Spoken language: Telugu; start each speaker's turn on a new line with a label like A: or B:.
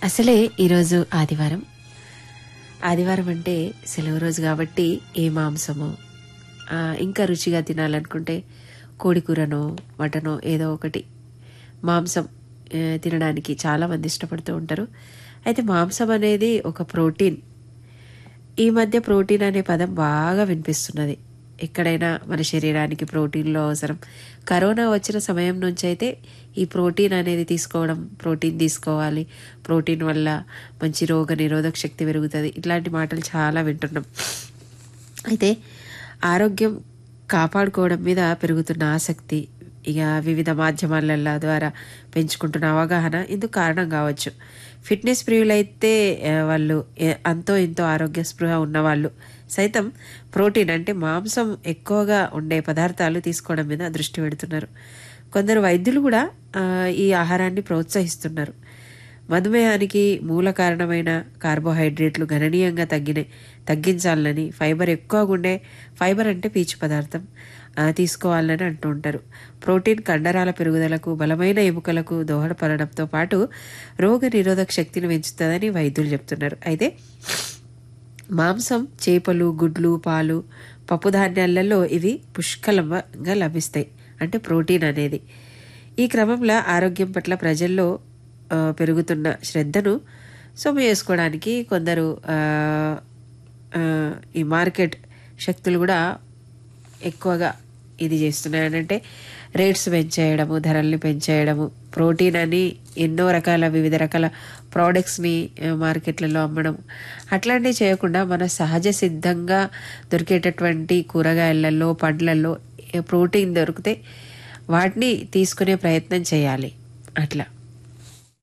A: అసలే ఈరోజు ఆదివారం ఆదివారం అంటే సెలవు రోజు కాబట్టి ఏ మాంసమో ఆ, ఇంకా రుచిగా తినాలనుకుంటే కోడి కూరనో మటనో ఏదో ఒకటి మాంసం ఆ, తినడానికి చాలామంది ఇష్టపడుతూ ఉంటారు అయితే మాంసం అనేది ఒక ప్రోటీన్ ఈ మధ్య ప్రోటీన్ అనే పదం బాగా వినిపిస్తున్నది ఎక్కడైనా మన శరీరానికి ప్రోటీన్లో అవసరం కరోనా వచ్చిన సమయం నుంచి అయితే ఈ ప్రోటీన్ అనేది తీసుకోవడం ప్రోటీన్ తీసుకోవాలి ప్రోటీన్ వల్ల మంచి రోగ నిరోధక శక్తి పెరుగుతుంది ఇట్లాంటి మాటలు చాలా వింటున్నాం అయితే ఆరోగ్యం కాపాడుకోవడం మీద పెరుగుతున్న ఆసక్తి ఇక వివిధ మాధ్యమాల ద్వారా పెంచుకుంటున్న అవగాహన ఇందుకు కారణం కావచ్చు ఫిట్నెస్ ప్రియులైతే ఆ, వాళ్ళు ఏ- అంతో ఇంతో ఆరోగ్య స్పృహ ఉన్నవాళ్ళు సైతం ప్రోటీన్ అంటే మాంసం ఎక్కువగా ఉండే పదార్థాలు తీసుకోవడం మీద దృష్టి పెడుతున్నారు కొందరు వైద్యులు కూడా ఆ, ఈ ఆహారాన్ని ప్రోత్సహిస్తున్నారు మధుమేహానికి మూల కారణమైన కార్బోహైడ్రేట్లు గణనీయంగా తగ్గిన తగ్గించాలని ఫైబర్ ఎక్కువగా ఉండే ఫైబర్ అంటే పీచు పదార్థం ఆ, తీసుకోవాలని అంటూ ఉంటారు ప్రోటీన్ కండరాల పెరుగుదలకు బలమైన ఎముకలకు దోహదపడడంతో పాటు రోగ నిరోధక శక్తిని పెంచుతుందని వైద్యులు చెప్తున్నారు అయితే మాంసం చేపలు గుడ్లు పాలు పప్పుధాన్యాలలో ఇవి పుష్కలంగా లభిస్తాయి అంటే ప్రోటీన్ అనేది ఈ క్రమంలో ఆరోగ్యం పట్ల ప్రజల్లో ఆ, పెరుగుతున్న శ్రద్ధను సొమ్ము చేసుకోవడానికి కొందరు ఆ, ఆ, ఈ మార్కెట్ శక్తులు కూడా ఎక్కువగా ఇది చేస్తున్నాయి అంటే రేట్స్ పెంచేయడము ధరల్ని పెంచేయడము ప్రోటీన్ అని ఎన్నో రకాల వివిధ రకాల ప్రోడక్ట్స్ని ఆ, మార్కెట్లలో అమ్మడం అట్లాంటివి చేయకుండా మన సహజ సిద్ధంగా దొరికేటటువంటి కూరగాయలలో పండ్లలో ఏ ప్రోటీన్ దొరికితే వాటిని తీసుకునే ప్రయత్నం చేయాలి అట్లా